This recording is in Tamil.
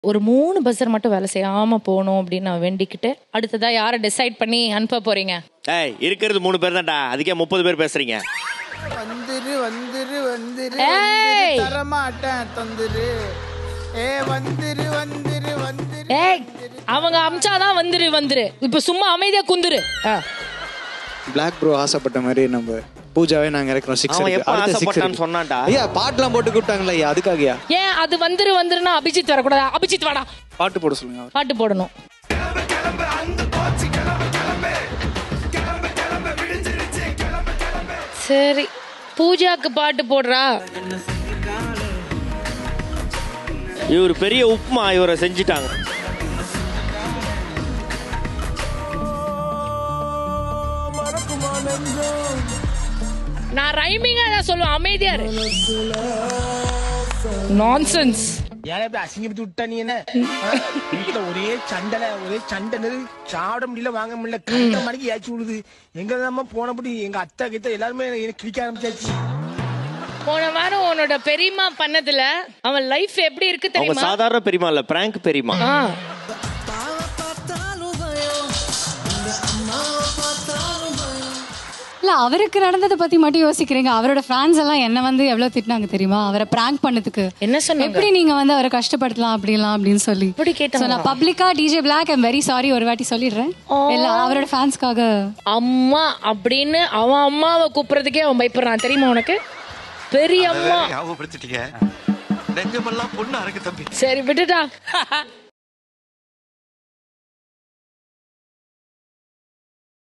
ஒரு மூணு பஸ்ஸர் மட்டும் வேலை செய்யாம போகணும் அப்படின்னு நான் வேண்டிக்கிட்டு அடுத்ததா யாரை டிசைட் பண்ணி அனுப்ப போறீங்க ஏய் இருக்கிறது மூணு பேர் தான்டா அதுக்கே முப்பது பேர் பேசுறீங்க வந்துரு வந்துரு வந்துரு ஏய்! வந்துரு தரமாட்டேன் தந்துரு ஏ வந்துரு வந்துரு வந்துரு ஏய் அவங்க அமிச்சாதான் வந்துரு வந்துரு இப்ப சும்மா அமைதியா குந்துரு ஆ. பிளாக் ப்ரோ ஆசைப்பட்ட மாதிரி நம்ம பூஜாவே நாங்க இறக்குறோம் சிக்ஸ் அவன் எப்ப ஆசைப்பட்டான்னு சொன்னான்டா ஐயா பாட்டுலாம் போட்டு கூப்பிட்டாங்களா ஐயா அதுக்காகயா ஏன் அது வந்துரு வந்துருன்னா அபிஜித் வரக்கூடாது அபிஜித் வாடா பாட்டு போட சொல்லுங்க அவர். பாட்டு போடணும் சரி பூஜாக்கு பாட்டு போடுறா இவர் பெரிய உப்புமா இவரை செஞ்சுட்டாங்க நான் ரைமிங்கா தான் சொல்லுவேன் அமைதியா இரு நான்சென்ஸ் ஏன் இப்படி அசிங்கப்பட்டு விட்டா நீ என்ன வீட்டுல ஒரே சண்டலை ஒரே சண்டை சாப்பிட முடியல வாங்க முடியல கண்ட மணிக்கு ஏச்சு விடுது எங்க தான் போனபடி எங்க அத்தை கிட்ட எல்லாருமே எனக்கு கிளிக்க ஆரம்பிச்சாச்சு போன வாரம் உன்னோட பெரியம்மா பண்ணதுல அவன் லைஃப் எப்படி இருக்கு அவங்க தெரியுமா சாதாரண பெரியமா இல்ல பிராங்க் பெரியமா ஆ. இல்ல அவருக்கு நடந்ததை பத்தி மட்டும் யோசிக்கிறீங்க அவரோட ஃபேன்ஸ் எல்லாம் என்ன வந்து எவ்வளவு திட்டினாங்க தெரியுமா அவரை பிராங்க் பண்ணதுக்கு என்ன சொன்னாங்க எப்படி நீங்க வந்து அவரை கஷ்டப்படுத்தலாம் அப்படிலாம் அப்படின்னு சொல்லி இப்படி கேட்டாங்களா? So, நான் பப்ளிக்கா DJ black I'm very sorry ஒரு வாட்டி சொல்லிடுறேன் இல்ல அவரோட ஃபேன்ஸ்க்காக அம்மா அப்படின்னு அவன் அம்மாவை கூப்பிடுறதுக்கே அவன் பயப்படுறான் தெரியுமா உனக்கு பெரிய அம்மா ஞாபகப்படுத்திட்டீங்க நெஞ்சமெல்லாம் பொண்ணு அறக்கு தம்பி சரி விட்டுட்டா